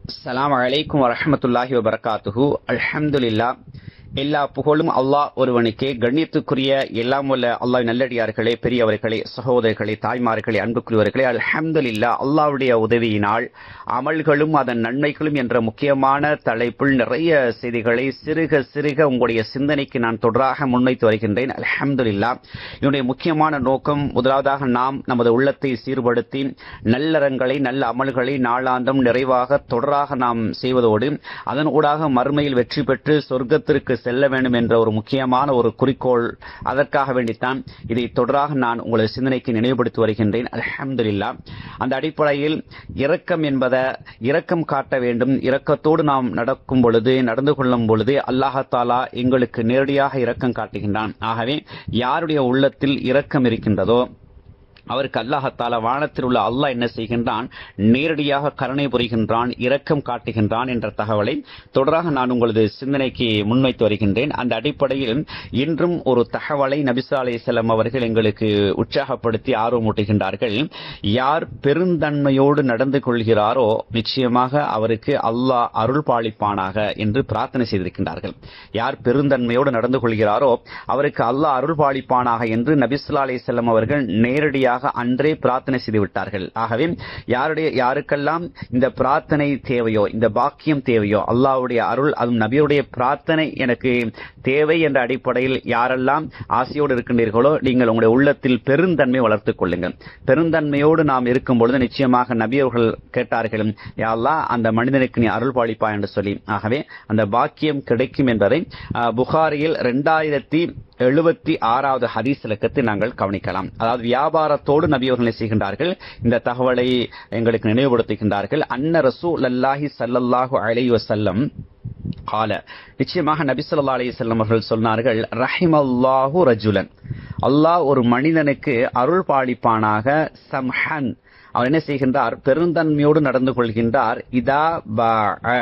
அஸ்ஸலாமு அலைக்கும் வரஹ்மத்துல்லாஹி வபரகாத்துஹு அல்ஹம்துலில்லாஹ் எல்லா புகழும் அல்லாஹ் ஒருவனுக்கே கண்ணியத்துக்குரிய எல்லாம் வல்ல அல்லாஹ் நல்லடியார்களே பெரியவர்களே சகோதரர்களே தாய்மார்களே அன்புக்குரியவர்களே அல்ஹம்துலில்லாஹ் அல்லாஹ்வுடைய உதவியினால் அமல்களும் அதன் நன்மைகளும் என்ற முக்கியமான தலைப்பில் நிறைய செய்திகளை சிறுக சிறுக உங்களுடைய சிந்தனைக்கு நான் தொடராக முன்வைத்து வருகின்றேன் அல்ஹம்துலில்லாஹ் இதனுடைய முக்கியமான நோக்கம் முதலாவதாக நாம் நமது உள்ளத்தை சீர்படுத்தி நல்லறங்களை நல்ல அமல்களை நாளாந்தம் நிறைவாக தொடராக நாம் செய்வதோடு அதன் ஊடாக மறுமையில் வெற்றி பெற்று சொர்க்கத்திற்கு செல்ல வேண்டும் என்ற ஒரு முக்கியமான ஒரு குறிக்கோள் அதற்காக வேண்டித்தான் இதை தொடராக நான் உங்களது சிந்தனைக்கு நினைவுபடுத்தி வருகின்றேன் அல்ஹம்துலில்லாஹ் அந்த அடிப்படையில் இரக்கம் என்பதை இரக்கம் காட்ட வேண்டும் இரக்கத்தோடு நாம் நடக்கும் பொழுது நடந்து கொள்ளும் பொழுது அல்லாஹாலா எங்களுக்கு நேரடியாக இரக்கம் காட்டுகின்றான் ஆகவே யாருடைய உள்ளத்தில் இரக்கம் இருக்கின்றதோ அவருக்கு அல்லாஹத்தால வானத்தில் உள்ள அல்லாஹ் என்ன செய்கின்றான் நேரடியாக கருணை புரிகின்றான் இரக்கம் காட்டுகின்றான் என்ற தகவலை தொடராக நான் உங்களது சிந்தனைக்கு முன்வைத்து வருகின்றேன் அந்த அடிப்படையில் இன்றும் ஒரு தகவலை நபிசா அலையம் அவர்கள் எங்களுக்கு உற்சாகப்படுத்தி ஆர்வமூட்டுகின்றார்கள் யார் பெருந்தன்மையோடு நடந்து கொள்கிறாரோ நிச்சயமாக அவருக்கு அல்லாஹ் அருள் பாலிப்பானாக என்று பிரார்த்தனை செய்திருக்கின்றார்கள் யார் பெருந்தன்மையோடு நடந்து கொள்கிறாரோ அவருக்கு அல்லாஹ் அருள் பாலிப்பானாக என்று நபிசுல்லா அலையம் அவர்கள் நேரடியாக நேரடியாக அன்றே பிரார்த்தனை செய்து விட்டார்கள் ஆகவே யாருடைய யாருக்கெல்லாம் இந்த பிரார்த்தனை தேவையோ இந்த பாக்கியம் தேவையோ அல்லாவுடைய அருள் அதுவும் நபியுடைய பிரார்த்தனை எனக்கு தேவை என்ற அடிப்படையில் யாரெல்லாம் ஆசையோடு இருக்கின்றீர்களோ நீங்கள் உங்களுடைய உள்ளத்தில் பெருந்தன்மை வளர்த்துக் கொள்ளுங்கள் பெருந்தன்மையோடு நாம் இருக்கும் பொழுது நிச்சயமாக நபி அவர்கள் கேட்டார்கள் யாரெல்லாம் அந்த மனிதனுக்கு நீ அருள் பாலிப்பா என்று சொல்லி ஆகவே அந்த பாக்கியம் கிடைக்கும் என்பதை புகாரியில் இரண்டாயிரத்தி எழுபத்தி ஆறாவது ஹதீஸ் இலக்கத்தை நாங்கள் கவனிக்கலாம் அதாவது வியாபாரத்தோடு நபி அவர்களை செய்கின்றார்கள் இந்த தகவலை எங்களுக்கு நினைவுபடுத்துகின்றார்கள் அன்ன ரசூ லல்லாஹி சல்லல்லாஹு அலை வசல்லம் கால நிச்சயமாக நபி சொல்லா அலி செல்லம் அவர்கள் சொன்னார்கள் ரஹிம் அல்லாஹு ரஜுலன் அல்லாஹ் ஒரு மனிதனுக்கு அருள் பாலிப்பானாக சம்ஹன் அவர் என்ன செய்கின்றார் பெருந்தன்மையோடு நடந்து கொள்கின்றார் இதா பா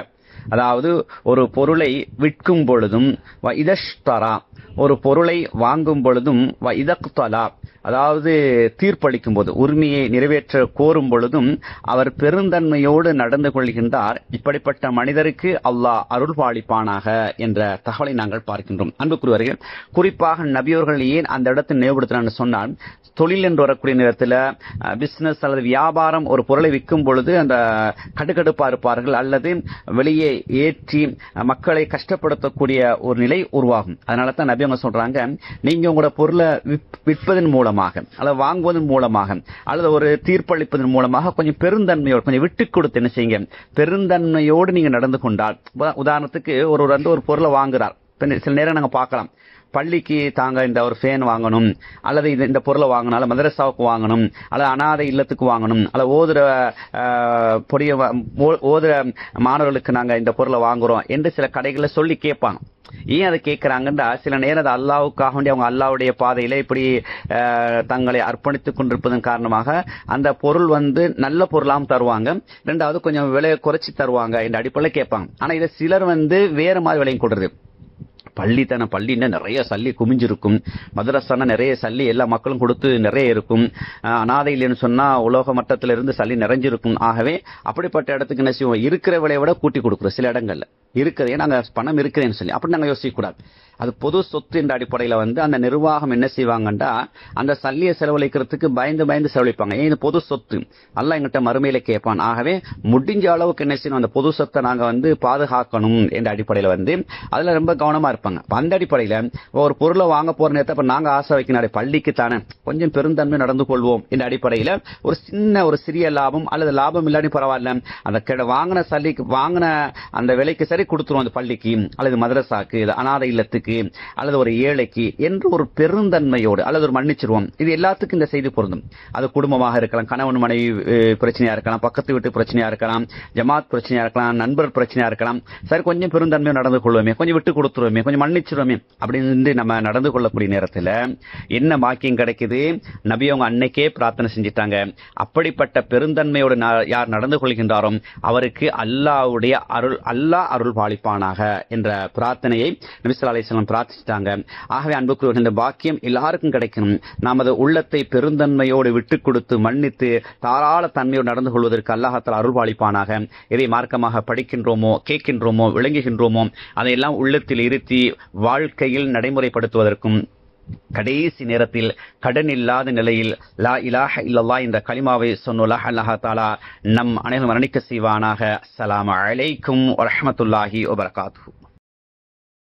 அதாவது ஒரு பொருளை விற்கும் பொழுதும் இதஷ்தரா ஒரு பொருளை வாங்கும் பொழுதும் இதக்தலா அதாவது தீர்ப்பளிக்கும் போது உரிமையை நிறைவேற்ற கோரும் பொழுதும் அவர் பெருந்தன்மையோடு நடந்து கொள்கின்றார் இப்படிப்பட்ட மனிதருக்கு அல்லாஹ் அருள் பாலிப்பானாக என்ற தகவலை நாங்கள் பார்க்கின்றோம் அன்புக்குரியவர்கள் குறிப்பாக நபியோர்கள் ஏன் அந்த இடத்தில் நினைவுபடுத்தினான்னு சொன்னால் தொழில் என்று வரக்கூடிய நேரத்தில் பிசினஸ் அல்லது வியாபாரம் ஒரு பொருளை விற்கும் பொழுது அந்த கடுகடுப்பா இருப்பார்கள் அல்லது வெளியே ஏற்றி மக்களை கஷ்டப்படுத்தக்கூடிய ஒரு நிலை உருவாகும் அதனால தான் நபி அவங்க சொல்றாங்க நீங்க உங்களோட பொருளை விற்பதன் மூலமாக அல்லது வாங்குவதன் மூலமாக அல்லது ஒரு தீர்ப்பளிப்பதன் மூலமாக கொஞ்சம் பெருந்தன்மையோடு கொஞ்சம் விட்டு கொடுத்து என்ன செய்யுங்க பெருந்தன்மையோடு நீங்க நடந்து கொண்டால் உதாரணத்துக்கு ஒரு வந்து ஒரு பொருளை வாங்குறார் சில நேரம் நாங்க பார்க்கலாம் பள்ளிக்கு தாங்க இந்த ஒரு ஃபேன் வாங்கணும் அல்லது இது இந்த பொருளை வாங்கணும் மதரசாவுக்கு வாங்கணும் அல்லது அனாதை இல்லத்துக்கு வாங்கணும் அல்லது ஓதுற பொடிய ஓதுற மாணவர்களுக்கு நாங்க இந்த பொருளை வாங்குறோம் என்று சில கடைகளை சொல்லி கேட்பாங்க ஏன் அதை கேட்கிறாங்கன்னா சில நேரம் அது அல்லாவுக்காக வேண்டி அவங்க அல்லாவுடைய பாதையில இப்படி தங்களை அர்ப்பணித்துக் கொண்டிருப்பதன் காரணமாக அந்த பொருள் வந்து நல்ல பொருளாம் தருவாங்க ரெண்டாவது கொஞ்சம் விலையை குறைச்சி தருவாங்க என்ற அடிப்படையில் கேட்பாங்க ஆனா இதை சிலர் வந்து வேற மாதிரி விலையும் கொடுறது பள்ளி தானே பள்ளின்னா நிறைய சல்லி குமிஞ்சிருக்கும் மதரசானா நிறைய சல்லி எல்லா மக்களும் கொடுத்து நிறைய இருக்கும் அனாதை இல்லைன்னு சொன்னா உலோக மட்டத்தில இருந்து சல்லி நிறைஞ்சிருக்கும் ஆகவே அப்படிப்பட்ட இடத்துக்கு என்ன செய்வோம் இருக்கிற விலையை விட கூட்டி கொடுக்குறோம் சில இடங்கள்ல இருக்குது நாங்க பணம் இருக்குதுன்னு சொல்லி அப்படி நாங்க யோசிக்க கூடாது அது பொது சொத்து என்ற அடிப்படையில வந்து அந்த நிர்வாகம் என்ன செய்வாங்கன்னா அந்த சல்லியை செலவழிக்கிறதுக்கு பயந்து பயந்து செலவழிப்பாங்க ஏன் இது பொது சொத்து அல்ல எங்கிட்ட மறுமையில கேட்பான் ஆகவே முடிஞ்ச அளவுக்கு என்ன செய்யணும் அந்த பொது சொத்தை நாங்க வந்து பாதுகாக்கணும் என்ற அடிப்படையில வந்து அதுல ரொம்ப கவனமா இருப்பாங்க அந்த அடிப்படையில ஒரு பொருளை வாங்க போற நேரத்தை இப்ப நாங்க ஆசை வைக்கணும் பள்ளிக்கு தானே கொஞ்சம் பெருந்தன்மை நடந்து கொள்வோம் என்ற அடிப்படையில ஒரு சின்ன ஒரு சிறிய லாபம் அல்லது லாபம் இல்லாட்டி பரவாயில்ல அந்த கிட வாங்கின சல்லிக்கு வாங்கின அந்த விலைக்கு சரி கொடுத்துருவோம் அந்த பள்ளிக்கு அல்லது மதரசாக்கு அனாதை இல்லத்துக்கு அல்லது ஒரு ஏழைக்கு என்று ஒரு பெருந்தன்மையோடு அல்லது ஒரு மன்னிச்சிருவோம் இது எல்லாத்துக்கும் இந்த செய்தி பொருந்தும் அது குடும்பமாக இருக்கலாம் கணவன் மனைவி பிரச்சனையா இருக்கலாம் பக்கத்து வீட்டு பிரச்சனையா இருக்கலாம் ஜமாத் பிரச்சனையா இருக்கலாம் நண்பர் பிரச்சனையா இருக்கலாம் சரி கொஞ்சம் பெருந்தன்மையை நடந்து கொள்வோமே கொஞ்சம் விட்டு கொடுத்துருவோமே கொஞ்சம் கொஞ்சம் மன்னிச்சிருவோமே அப்படின்னு நம்ம நடந்து கொள்ளக்கூடிய நேரத்துல என்ன பாக்கியம் கிடைக்குது நபி அவங்க அன்னைக்கே பிரார்த்தனை செஞ்சிட்டாங்க அப்படிப்பட்ட பெருந்தன்மையோடு நா- யார் நடந்து கொள்கின்றாரோ அவருக்கு அல்லாஹ்வுடைய அருள் அல்லாஹ் அருள் பாலிப்பானாக என்ற பிரார்த்தனையை நபி ஸல்லல்லாஹு அலைஹி வஸல்லம் பிரார்த்திச்சிட்டாங்க ஆகவே அன்புக்குரியவர்கள் இந்த பாக்கியம் எல்லாருக்கும் கிடைக்கணும் நமது உள்ளத்தை பெருந்தன்மையோடு விட்டுக் கொடுத்து மன்னித்து தாராள தன்மையோடு நடந்து கொள்வதற்கு அல்லாஹால அருள் பாலிப்பானாக எதை மார்க்கமாக படிக்கின்றோமோ கேட்கின்றோமோ விளங்குகின்றோமோ அதையெல்லாம் உள்ளத்தில் இருத்தி வாழ்க்கையில் நடைமுறைப்படுத்துவதற்கும் கடைசி நேரத்தில் கடன் இல்லாத நிலையில் லா இலாஹ இல்லல்லாஹ் என்ற கலிமாவை சொன்னுலா அல்லாஹ் தாலா நம் அனைவரும் மரணிக்க செய்வானாக அஸ்ஸலாமு அலைக்கும் வரஹ்மத்துல்லாஹி வபரகாத்துஹு